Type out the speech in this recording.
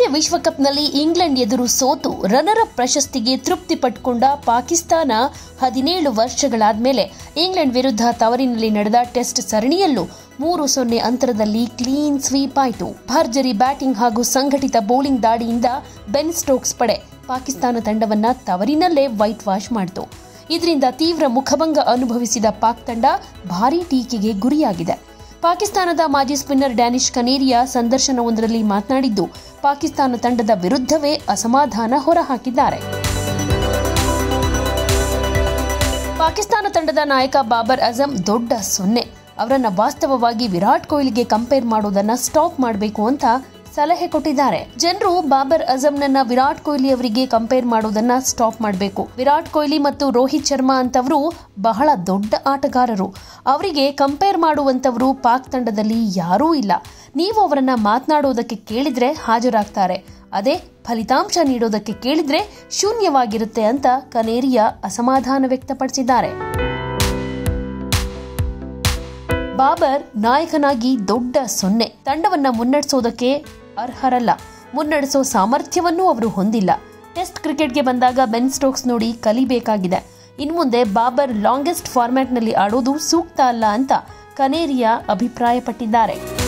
ವಿಶ್ವಕಪ್ನಲ್ಲಿ ಇಂಗ್ಲೆಂಡ್ ಎದುರು ಸೋತು ರನ್ನರ್ ಅಪ್ ಪ್ರಶಸ್ತಿಗೆ ತೃಪ್ತಿ ಪಟ್ಟುಕೊಂಡ ಪಾಕಿಸ್ತಾನ ಹದಿನೇಳು ವರ್ಷಗಳಾದ್ಮೇಲೆ ಇಂಗ್ಲೆಂಡ್ ವಿರುದ್ಧ ತವರಿನಲ್ಲಿ ನಡೆದ ಟೆಸ್ಟ್ ಸರಣಿಯಲ್ಲೂ ಮೂರು ಸೊನ್ನೆ ಅಂತರದಲ್ಲಿ ಕ್ಲೀನ್ ಸ್ವೀಪ್ ಆಯಿತು ಭರ್ಜರಿ ಬ್ಯಾಟಿಂಗ್ ಹಾಗೂ ಸಂಘಟಿತ ಬೌಲಿಂಗ್ ದಾಳಿಯಿಂದ ಬೆನ್ ಸ್ಟೋಕ್ಸ್ ಪಡೆ ಪಾಕಿಸ್ತಾನ ತಂಡವನ್ನ ತವರಿನಲ್ಲೇ ವೈಟ್ ವಾಶ್ ಮಾಡಿತು ಇದರಿಂದ ತೀವ್ರ ಮುಖಭಂಗ ಅನುಭವಿಸಿದ ಪಾಕ್ ತಂಡ ಭಾರೀ ಟೀಕೆಗೆ ಗುರಿಯಾಗಿದೆ ಪಾಕಿಸ್ತಾನದ ಮಾಜಿ ಸ್ಪಿನ್ನರ್ ಡ್ಯಾನಿಶ್ ಕನೇರಿಯಾ ಸಂದರ್ಶನವೊಂದರಲ್ಲಿ ಮಾತನಾಡಿದ್ದು ಪಾಕಿಸ್ತಾನ ತಂಡದ ವಿರುದ್ಧವೇ ಅಸಮಾಧಾನ ಹೊರಹಾಕಿದ್ದಾರೆ ಪಾಕಿಸ್ತಾನ ತಂಡದ ನಾಯಕ ಬಾಬರ್ ಅಜಂ ದೊಡ್ಡ ಸೊನ್ನೆ ಅವರನ್ನ ವಾಸ್ತವವಾಗಿ ವಿರಾಟ್ ಕೊಹ್ಲಿಗೆ ಕಂಪೇರ್ ಮಾಡೋದನ್ನ ಸ್ಟಾಪ್ ಮಾಡಬೇಕು ಅಂತ ಸಲಹೆ ಕೊಟ್ಟಿದ್ದಾರೆ ಜನರು ಬಾಬರ್ ಅಜಂನನ್ನ ವಿರಾಟ್ ಕೊಹ್ಲಿ ಅವರಿಗೆ ಕಂಪೇರ್ ಮಾಡೋದನ್ನ ಸ್ಟಾಪ್ ಮಾಡಬೇಕು ವಿರಾಟ್ ಕೊಹ್ಲಿ ಮತ್ತು ರೋಹಿತ್ ಶರ್ಮಾ ಅಂತವರು ಬಹಳ ದೊಡ್ಡ ಆಟಗಾರರು ಅವರಿಗೆ ಕಂಪೇರ್ ಮಾಡುವಂತವರು ಪಾಕ್ ತಂಡದಲ್ಲಿ ಯಾರೂ ಇಲ್ಲ ನೀವು ಅವರನ್ನ ಮಾತನಾಡೋದಕ್ಕೆ ಕೇಳಿದ್ರೆ ಹಾಜರಾಗ್ತಾರೆ ಅದೇ ಫಲಿತಾಂಶ ನೀಡೋದಕ್ಕೆ ಕೇಳಿದ್ರೆ ಶೂನ್ಯವಾಗಿರುತ್ತೆ ಅಂತ ಕನೇರಿಯಾ ಅಸಮಾಧಾನ ವ್ಯಕ್ತಪಡಿಸಿದ್ದಾರೆ ಬಾಬರ್ ನಾಯಕನಾಗಿ ದೊಡ್ಡ ಸೊನ್ನೆ ತಂಡವನ್ನ ಮುನ್ನಡೆಸೋದಕ್ಕೆ ಅರ್ಹರಲ್ಲ ಮುನ್ನಡೆಸೋ ಸಾಮರ್ಥ್ಯವನ್ನೂ ಅವರು ಹೊಂದಿಲ್ಲ ಟೆಸ್ಟ್ ಕ್ರಿಕೆಟ್ಗೆ ಬಂದಾಗ ಬೆನ್ ಸ್ಟೋಕ್ಸ್ ನೋಡಿ ಕಲಿಬೇಕಾಗಿದೆ ಇನ್ಮುಂದೆ ಬಾಬರ್ ಲಾಂಗೆಸ್ಟ್ ಫಾರ್ಮ್ಯಾಟ್ನಲ್ಲಿ ಆಡೋದು ಸೂಕ್ತ ಅಲ್ಲ ಅಂತ ಕನೇರಿಯಾ ಅಭಿಪ್ರಾಯಪಟ್ಟಿದ್ದಾರೆ